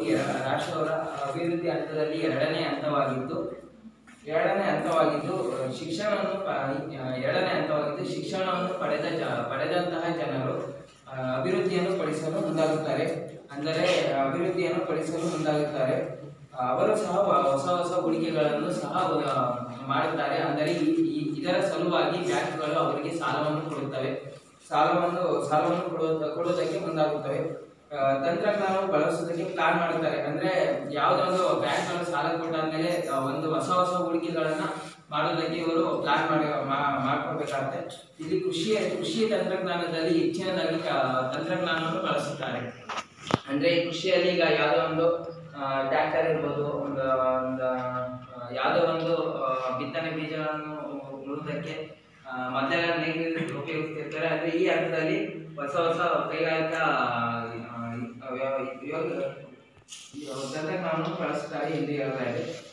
ಎರ- ರಾಷ್ಟ್ರವರ ಅಭಿವೃದ್ಧಿ ಹಂತದಲ್ಲಿ ಎರಡನೇ ಹಂತವಾಗಿದ್ದು ಎರಡನೇ ಹಂತವಾಗಿದ್ದು ಅಹ್, ಶಿಕ್ಷಣವನ್ನು ಪ- ಅಹ್, ಎರಡನೇ ಹಂತವಾಗಿದ್ದು ಶಿಕ್ಷಣವನ್ನು ಪಡೆದ ಜ ಪಡೆದಂತಹ ಜನರು ಅಹ್, ಅಭಿವೃದ್ಧಿಯನ್ನು ಪಡಿಸಲು ಮುಂದಾಗುತ್ತಾರೆ ಅಂದರೆ ಅಭಿವೃದ್ಧಿಯನ್ನು ಪಡಿಸಲು ಮುಂದಾಗುತ್ತಾರೆ ಅಹ್, ಅವರು ಸಹ ವ- ಹೊಸ ಹೊಸ ಹೂಡಿಕೆಗಳನ್ನು ಸಹ ಅಹ್, ಮಾಡುತ್ತಾರೆ ಅಂದರೆ ಈ- ಈ- ಇದರ ಸಲುವಾಗಿ ಬ್ಯಾಂಕ್ಗಳು ಅವರಿಗೆ ಸಾಲವನ್ನು ಕೊಡುತ್ತವೆ ಸಾಲವನ್ನು ಸಾಲವನ್ನು ಕೊಡುವ ಕೊಡುವುದಕ್ಕೆ ಮುಂದಾಗುತ್ತವೆ ಆ, ತಂತ್ರಜ್ಞಾನವು ಬಳಸುವುದಕ್ಕೆ ಪ್ಲಾನ್ ಮಾಡುತ್ತಾರೆ ಅಂದ್ರೆ ಯಾವುದೋ ಒಂದು ಬ್ಯಾಂಕ್ಗಳು ಸಾಲ ಕೊಟ್ಟಾದ್ಮೇಲೆ ಆ, ಒಂದು ಹೊಸ ಹೊಸ ಹೂಡಿಕೆಗಳನ್ನ ಮಾಡೋದಕ್ಕೆ ಇವರು ಪ್ಲಾನ್ ಮಾಡಿ ಮಾ- ಮಾಡ್ಕೋಬೇಕಾಗುತ್ತೆ ಇಲ್ಲಿ ಕೃಷಿ ಕೃಷಿ ತಂತ್ರಜ್ಞಾನದಲ್ಲಿ ಹೆಚ್ಚಿನದಾಗಿ ಆ, ತಂತ್ರಜ್ಞಾನವನ್ನು ಬಳಸುತ್ತಾರೆ ಅಂದ್ರೆ ಈ ಕೃಷಿಯಲ್ಲಿ ಈಗ ಯಾವುದೋ ಒಂದು ಟ್ರ್ಯಾಕ್ಟರ್ ಇರ್ಬೋದು ಒಂದು ಒಂದು ಆ, ಯಾವುದೋ ಒಂದು ಆ, ಬಿತ್ತನೆ ಬೀಜಗಳನ್ನು ಉಳುವುದಕ್ಕೆ ಆ, ಮೊದಲೆಲ್ಲ ನೇಗಿಲು ಉಪಯೋಗಿಸ್ತಿರ್ತಾರೆ ಆದರೆ ಈ ಹಂತದಲ್ಲಿ ಹೊಸ ಹೊಸ ಕೈಗಾರಿಕಾ ಆ, ವ್ಯ- ವ್ಯ- ತಂತ್ರಜ್ಞಾನವನ್ನು ಬಳಸುತ್ತಾರೆ ಎಂದು ಹೇಳ್ತಾ ಇದೆ